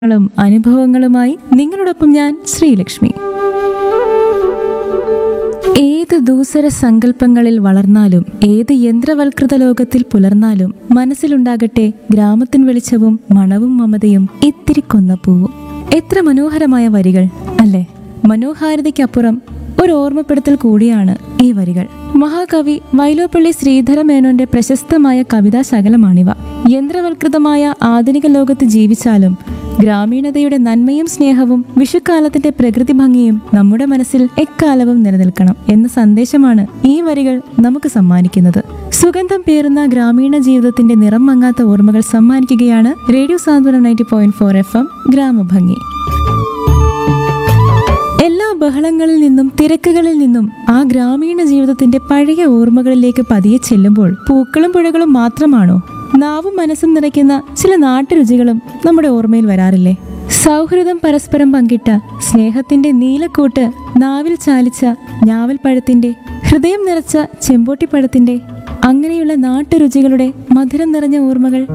ങ്ങളും അനുഭവങ്ങളുമായി നിങ്ങളോടൊപ്പം ഞാൻ ശ്രീലക്ഷ്മി ഏത് ദൂസര സങ്കല്പങ്ങളിൽ വളർന്നാലും ഏത് യന്ത്രവൽകൃത ലോകത്തിൽ പുലർന്നാലും മനസ്സിലുണ്ടാകട്ടെ ഗ്രാമത്തിൻ വെളിച്ചവും മണവും മമതയും ഇത്തിരി കൊന്നപ്പൂവും എത്ര മനോഹരമായ വരികൾ അല്ലേ മനോഹാരിതയ്ക്കപ്പുറം ഒരു ഓർമ്മപ്പെടുത്തൽ കൂടിയാണ് ഈ വരികൾ മഹാകവി വൈലോപ്പള്ളി ശ്രീധര മേനോന്റെ പ്രശസ്തമായ കവിതാ ശകലമാണിവ യന്ത്രവൽകൃതമായ ആധുനിക ലോകത്ത് ജീവിച്ചാലും ഗ്രാമീണതയുടെ നന്മയും സ്നേഹവും വിഷുക്കാലത്തിന്റെ പ്രകൃതി ഭംഗിയും നമ്മുടെ മനസ്സിൽ എക്കാലവും നിലനിൽക്കണം എന്ന സന്ദേശമാണ് ഈ വരികൾ നമുക്ക് സമ്മാനിക്കുന്നത് സുഗന്ധം പേറുന്ന ഗ്രാമീണ ജീവിതത്തിന്റെ നിറം മങ്ങാത്ത ഓർമ്മകൾ സമ്മാനിക്കുകയാണ് radio Santhwanam ninety point four F M ഗ്രാമഭംഗി എല്ലാ ബഹളങ്ങളിൽ നിന്നും തിരക്കുകളിൽ നിന്നും ആ ഗ്രാമീണ ജീവിതത്തിന്റെ പഴയ ഓർമ്മകളിലേക്ക് പതിയെ ചെല്ലുമ്പോൾ പൂക്കളും പുഴകളും മാത്രമാണോ നാവും മനസ്സും നിറയ്ക്കുന്ന ചില നാട്ടുരുചികളും നമ്മുടെ ഓർമ്മയിൽ വരാറില്ലേ സൗഹൃദം പരസ്പരം പങ്കിട്ട സ്നേഹത്തിന്റെ നീലക്കൂട്ട് നാവിൽ ചാലിച്ച ഞാവൽപ്പഴത്തിന്റെ ഹൃദയം നിറച്ച ചെമ്പോട്ടിപ്പഴത്തിന്റെ അങ്ങനെയുള്ള നാട്ടുരുചികളുടെ മധുരം നിറഞ്ഞ ഓർമ്മകൾ